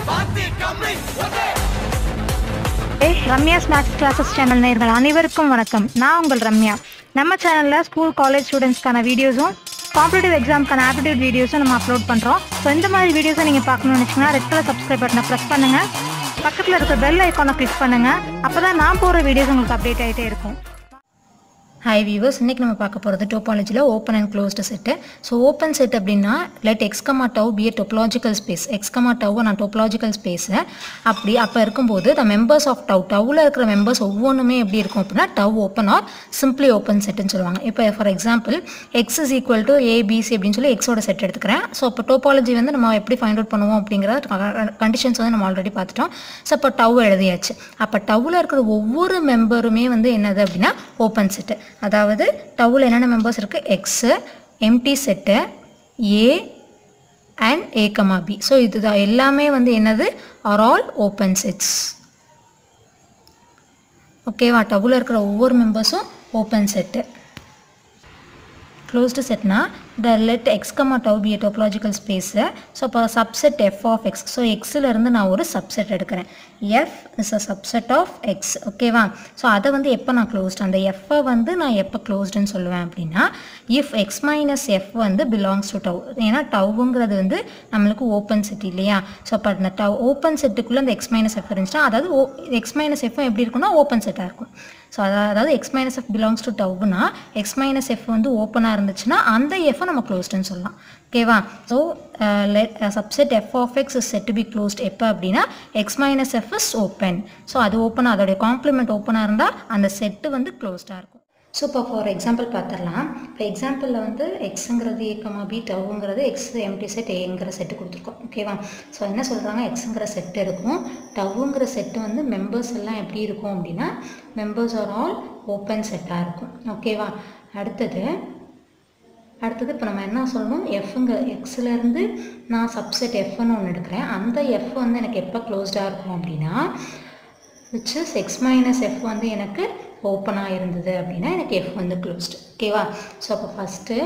ஏய், Ramya snacks classes channel நேர்கள் அனைவருக்கும் வணக்கம் நான் உங்கள் ரம்யா நம்ம சேனலில் ஸ்கூல் காலேஜ் ஸ்டூடெண்ட்ஸ்க்கான வீடியோஸும் காம்படிட்டிவ் எக்ஸாம்க்கான ஆப்டிடியூட் வீடியோஸும் நம்ம அப்லோட் பண்ணுறோம் ஸோ இந்த மாதிரி வீடியோஸை நீங்கள் பார்க்கணும்னு நினச்சிங்கன்னா ரெட் கலர் சப்ஸ்கிரைப் பட்டனை ப்ரெஸ் பண்ணுங்கள் பக்கத்தில் இருக்க பெல் ஐக்கானை கிளிக் பண்ணுங்கள் அப்போ தான் நான் போகிற வீடியோஸ் உங்களுக்கு அப்டேட் ஆகிட்டே இருக்கும் ஹாய் வியூவர்ஸ் இன்றைக்கி நம்ம பார்க்க போகிறது டோபாலஜியில் open and closed set so open set அப்படின்னா let x comma tau be topological space x comma tau நான் டொப்பலாஜிக்கல் ஸ்பேஸு அப்படி அப்போ இருக்கும்போது த மெம்பர்ஸ் ஆஃப் டவ் டவ்வில் இருக்கிற மெம்பர்ஸ் ஒவ்வொன்றுமே எப்படி இருக்கும் அப்படின்னா tau open or simply open செட்டுன்னு சொல்லுவாங்க இப்போ for example x is equal to ABC அப்படின்னு சொல்லி எக்ஸோட செட் எடுத்துக்கிறேன் ஸோ இப்போ டோபாலஜி வந்து நம்ம எப்படி ஃபைண்ட் அவுட் பண்ணுவோம் அப்படிங்கிற கண்டிஷன்ஸ் வந்து நம்ம ஆல்ரெடி பார்த்துட்டோம் ஸோ இப்போ டவ் எழுதியாச்சு அப்போ டவ்வில் இருக்கிற ஒவ்வொரு மெம்பருமே வந்து என்னது அப்படின்னா ஓப்பன் செட்டு அதாவது டவ்வில் என்னென்ன மெம்பர்ஸ் இருக்குது X empty set A and A comma B so இதுதான் எல்லாமே வந்து என்னது ஆர் ஆல் ஓப்பன் செட்ஸ் ஓகேவா டவ்வில் இருக்கிற ஒவ்வொரு மெம்பர்ஸும் ஓப்பன் செட்டு க்ளோஸ்டு செட்னா the let X comma tau be topological space so இப்போ subset F of X so எக்ஸிலேருந்து நான் ஒரு சப்செட் எடுக்கிறேன் F is a subset of X ஓகேவா ஸோ அதை வந்து எப்போ நான் க்ளோஸ்ட் அந்த எஃப்பை வந்து நான் எப்போ க்ளோஸ்டுன்னு சொல்லுவேன் அப்படின்னா இஃப் எக்ஸ் மைனஸ் எஃப் வந்து பிலாங்ஸ் டு டவ் ஏன்னா டவ்ங்கிறது வந்து நம்மளுக்கு ஓப்பன் செட் இல்லையா ஸோ அப்போ அந்த டவ் ஓப்பன் செட்டுக்குள்ளே அந்த எக்ஸ் மைனஸ் எஃப் இருந்துச்சுன்னா அதாவது ஓ எக்ஸ் மைனஸ் எஃப் எப்படி இருக்குன்னா ஓப்பன் செட்டாக இருக்கும் ஸோ அதாவது X minus F belongs to டவ்னா எக்ஸ் மைனஸ் எஃப் வந்து ஓப்பனாக இருந்துச்சுன்னா அந்த எஃப்பை நம்ம க்ளோஸ்டுன்னு சொல்லலாம் ஓகேவா so let subset F of X is set to be closed எப்போ அப்படின்னா X minus F is open so அது ஓப்பனாக அதோடைய காம்ப்ளிமெண்ட் ஓப்பனாக இருந்தால் அந்த செட்டு வந்து க்ளோஸ்டாக இருக்கும் ஸோ இப்போ ஃபார் எக்ஸாம்பிள் பார்த்துடலாம் இப்போ எக்ஸாம்பிளில் வந்து எக்ஸுங்கிறது ஏக்கமா பி டவுங்கிறது எக்ஸ் எம்டி செட் ஏங்கிற செட்டு கொடுத்துருக்கோம் ஓகேவா ஸோ என்ன சொல்கிறாங்க எக்ஸுங்கிற செட் இருக்கும் டவுங்கிற செட்டு வந்து மெம்பர்ஸ் எல்லாம் எப்படி இருக்கும் அப்படின்னா மெம்பர்ஸ் ஆர் ஆல் ஓப்பன் செட்டாக இருக்கும் ஓகேவா அடுத்தது அடுத்தது இப்போ நம்ம என்ன சொல்லணும் எஃப்ங்க எக்ஸ்லேருந்து நான் சப்செட் எஃப்னு ஒன்று எடுக்கிறேன் அந்த எஃப் வந்து எனக்கு எப்போ க்ளோஸ்டாக இருக்கும் அப்படின்னா which is X minus F வந்து எனக்கு ஓப்பனாக இருந்தது அப்படின்னா எனக்கு எஃப் வந்து க்ளோஸ்டு ஓகேவா ஸோ அப்போ ஃபஸ்ட்டு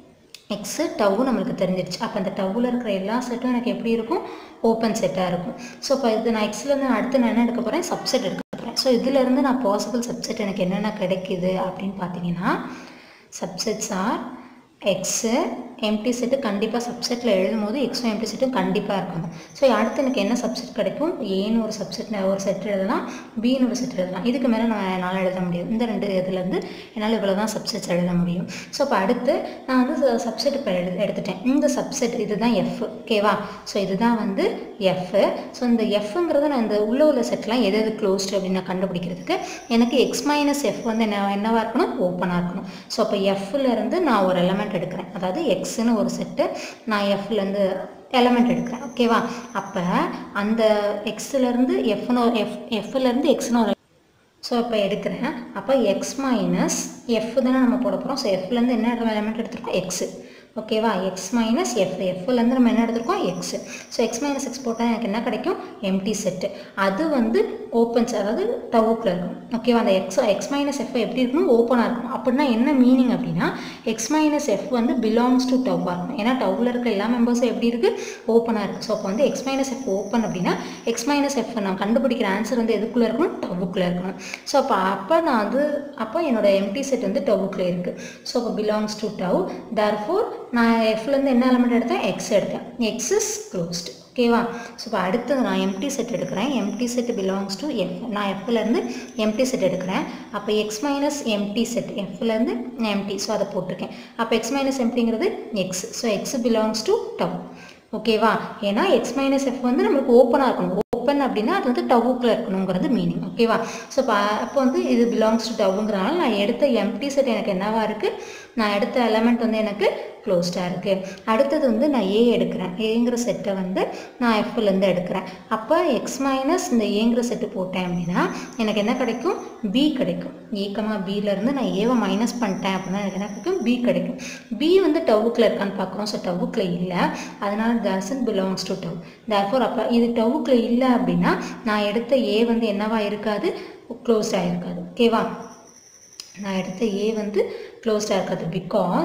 எக்ஸு டவ்வு நம்மளுக்கு தெரிஞ்சிருச்சு அப்போ அந்த டவ்வில் இருக்கிற எல்லா செட்டும் எனக்கு எப்படி இருக்கும் ஓப்பன் செட்டாக இருக்கும் ஸோ இப்போ இது நான் எக்ஸ்லேருந்து அடுத்து நான் என்ன எடுக்க போகிறேன் சப்செட் எடுக்க போகிறேன் ஸோ இதிலேருந்து நான் பாசிபிள் சப்செட் எனக்கு என்னென்ன கிடைக்குது அப்படின்னு பார்த்தீங்கன்னா subsets are X empty set கண்டிப்பாக சப்செட்டில் எழுதும் போது எக்ஸும் எம்டி செட்டும் கண்டிப்பாக இருக்கணும் ஸோ அடுத்து எனக்கு என்ன சப்செட் கிடைக்கும் ஏன்னு ஒரு சப்செட் ஒரு செட் எழுதலாம் பின்னு ஒரு செட் எழுதலாம் இதுக்கு மேலே நான் என்னால் எழுத முடியும் இந்த ரெண்டு இதுலேருந்து என்னால் இவ்வளோ தான் சப்செட்ஸ் எழுத முடியும் ஸோ இப்போ அடுத்து நான் வந்து சப்செட் இப்போ எழுது எடுத்துட்டேன் இந்த சப்செட் இதுதான் எஃப் ஓகேவா ஸோ இதுதான் வந்து எஃப் ஸோ இந்த எஃப்ங்கிறத நான் இந்த உள்ள உள்ள செட்லாம் எது எது க்ளோஸ்டு அப்படின்னு நான் கண்டுபிடிக்கிறதுக்கு எனக்கு எக்ஸ் மைனஸ் எஃப் வந்து என்ன என்னவாக இருக்கணும் ஓப்பனாக இருக்கணும் ஸோ அப்போ எஃப்லேருந்து நான் ஒரு எலமெண்ட் எடுக்கிறேன் அதாவது எக்ஸ்னு ஒரு செட்டு நான் எஃப்லேருந்து எலமெண்ட் எடுக்கிறேன் ஓகேவா அப்போ அந்த எக்ஸ்லேருந்து எஃப்னு எஃப் எஃப்லேருந்து எக்ஸ்னு ஒரு ஸோ இப்போ எடுக்கிறேன் அப்போ எக்ஸ் மைனஸ் எஃப் தானே நம்ம போட போகிறோம் ஸோ எஃப்லேருந்து என்ன எலமெண்ட் எடுத்திருக்கோம் எக்ஸு ஓகேவா எக்ஸ் மைனஸ் எஃப் எஃப்லேருந்து நம்ம என்ன எடுத்திருக்கோம் X so X minus X போட்டால் எனக்கு என்ன கிடைக்கும் எம்டி செட்டு அது வந்து ஓப்பன்ஸ் அதாவது டவுக்கில் இருக்கும் ஓகேவா அந்த எக்ஸ் எக்ஸ் மைனஸ் எஃப் எப்படி இருக்கணும் ஓப்பனாக இருக்கணும் அப்படின்னா என்ன மீனிங் அப்படின்னா எக்ஸ் மைனஸ் எஃப் வந்து பிலாங்ஸ் டு டவ்வாக இருக்கணும் ஏன்னா டவ்வில் இருக்க எல்லா மெம்பர்ஸும் எப்படி இருக்குது ஓப்பனாக இருக்குது ஸோ அப்போ வந்து எக்ஸ் மைனஸ் எஃப் ஓப்பன் அப்படின்னா எக்ஸ் மைனஸ் எஃப் நான் கண்டுபிடிக்கிற ஆன்சர் வந்து எதுக்குள்ளே இருக்கணும் டவுக்குள்ளே இருக்கணும் ஸோ அப்போ அப்போ நான் அது அப்போ என்னோட எம்டி செட் வந்து டவுக்குள்ளே இருக்குது ஸோ அப்போ பிலாங்ஸ் டு டவ் தேர்ஃபோர் நான் எஃப்லேருந்து என்ன எலமெண்ட் எடுத்தேன் எக்ஸ் எடுத்தேன் எக்ஸ் இஸ் க்ளோஸ்டு ஓகேவா ஸோ இப்போ அடுத்தது நான் எம்டி செட் எடுக்கிறேன் empty set belongs to F நான் எஃப்லேருந்து எம்டி செட் எடுக்கிறேன் அப்போ எக்ஸ் மைனஸ் எம்டி செட் எஃப்லேருந்து எம்டி ஸோ அதை போட்டிருக்கேன் அப்போ எக்ஸ் மைனஸ் எம்டிங்கிறது X so X belongs to tau ஓகேவா ஏன்னா எக்ஸ் மைனஸ் எஃப் வந்து நம்மளுக்கு ஓப்பனாக இருக்கணும் ஓப்பன் அப்படின்னா அது வந்து டவுக்கில் இருக்கணுங்கிறது மீனிங் ஓகேவா ஸோ இப்போ அப்போ வந்து இது பிலாங்ஸ் டு டவுங்கிறனால நான் எடுத்த எம்டி செட் எனக்கு என்னவா இருக்குது நான் எடுத்த எலமெண்ட் வந்து எனக்கு க்ளோஸ்டாக இருக்குது அடுத்தது வந்து நான் ஏ எடுக்கிறேன் ஏங்கிற செட்டை வந்து நான் எஃப்லேருந்து எடுக்கிறேன் அப்போ எக்ஸ் மைனஸ் இந்த ஏங்கிற செட்டு போட்டேன் அப்படின்னா எனக்கு என்ன கிடைக்கும் பி கிடைக்கும் ஏக்கமா பியிலேருந்து நான் ஏவை மைனஸ் பண்ணிட்டேன் அப்படின்னா எனக்கு என்ன கிடைக்கும் பி கிடைக்கும் பி வந்து டவுக்கில் இருக்கான்னு பார்க்குறோம் ஸோ டவுக்கில் இல்லை அதனால தர்சன் பிலாங்ஸ் டு டவ் தேர்ஃபோர் அப்போ இது டவுக்கில் இல்லை அப்படின்னா நான் எடுத்த ஏ வந்து என்னவா இருக்காது க்ளோஸ்டாக இருக்காது ஓகேவா நான் எடுத்த ஏ வந்து க்ளோஸ்டாக இருக்காது பிகாஸ்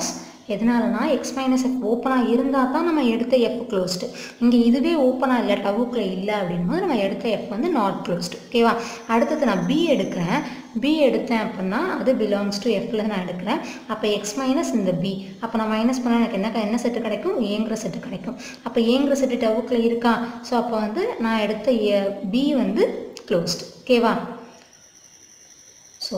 எதனாலனா எக்ஸ் மைனஸ் எஃப் ஓப்பனாக இருந்தால் தான் நம்ம எடுத்த எஃப் க்ளோஸ்டு இங்கே இதுவே ஓப்பனாக இல்லை டவுக்குள்ளே இல்லை அப்படின்போது நம்ம எடுத்த எஃப் வந்து நாட் க்ளோஸ்டு ஓகேவா அடுத்தது நான் பி எடுக்கிறேன் பி எடுத்தேன் அப்படின்னா அது பிலாங்ஸ் டு எஃப்ல நான் எடுக்கிறேன் அப்போ எக்ஸ் மைனஸ் இந்த பி அப்போ நான் மைனஸ் பண்ணால் எனக்கு என்ன என்ன செட்டு கிடைக்கும் ஏங்கிற செட்டு கிடைக்கும் அப்போ ஏங்கிற செட்டு டவுக்கில் இருக்கா ஸோ அப்போ வந்து நான் எடுத்த பி வந்து க்ளோஸ்டு ஓகேவா ஸோ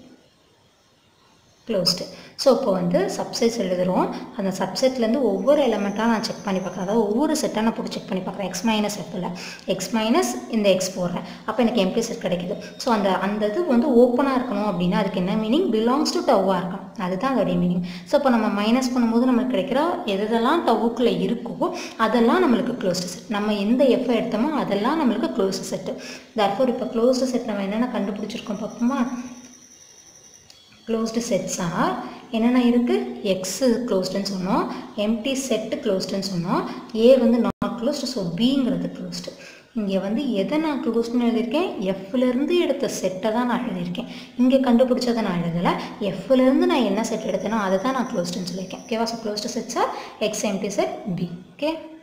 க்ளோஸ்டு ஸோ இப்போ வந்து சப்செட்ஸ் எழுதுகிறோம் அந்த சப்செட்லேருந்து ஒவ்வொரு எலமெண்ட்டாக நான் செக் பண்ணி பார்க்குறேன் அதாவது ஒவ்வொரு செட்டாக நான் போட்டு செக் பண்ணி பார்க்குறேன் எக்ஸ் மைனஸ் எஃப்பில் எக்ஸ் மைனஸ் இந்த எக்ஸ் போடுறேன் அப்போ எனக்கு எம்டி செட் கிடைக்குது ஸோ அந்த அந்த இது வந்து ஓப்பனாக இருக்கணும் அப்படின்னா அதுக்கு என்ன மீனிங் பிலாங்ஸ் டு டவ்வாக இருக்கணும் அதுதான் அதோடைய மீனிங் ஸோ இப்போ நம்ம மைனஸ் பண்ணும்போது நமக்கு கிடைக்கிற எதெல்லாம் டவுக்குள்ளே இருக்கோ அதெல்லாம் நம்மளுக்கு க்ளோஸ்டு செட் நம்ம எந்த எஃப் எடுத்தோமோ அதெல்லாம் நம்மளுக்கு க்ளோஸ்டு செட்டு தர்ஃபோர் இப்போ க்ளோஸ்டு செட் நம்ம என்னென்ன கண்டுபிடிச்சிருக்கோம் பார்ப்போமா க்ளோஸ்டு செட்ஸாக என்னென்ன இருக்குது எக்ஸு க்ளோஸ்டுன்னு சொன்னோம் எம்டி செட்டு க்ளோஸ்டுன்னு சொன்னோம் ஏ வந்து நாட் க்ளோஸ்டு ஸோ பிங்கிறது க்ளோஸ்டு இங்கே வந்து எதை நான் க்ளோஸ்டுன்னு எழுதியிருக்கேன் எஃப்லேருந்து எடுத்த செட்டை தான் நான் எழுதியிருக்கேன் இங்கே கண்டுபிடிச்சதை நான் எழுதலை எஃப்லேருந்து நான் என்ன செட் எடுத்தேனோ அதை தான் நான் க்ளோஸ்டுன்னு சொல்லியிருக்கேன் ஓகேவா ஸோ க்ளோஸ்டு செட்ஸாக X empty set B okay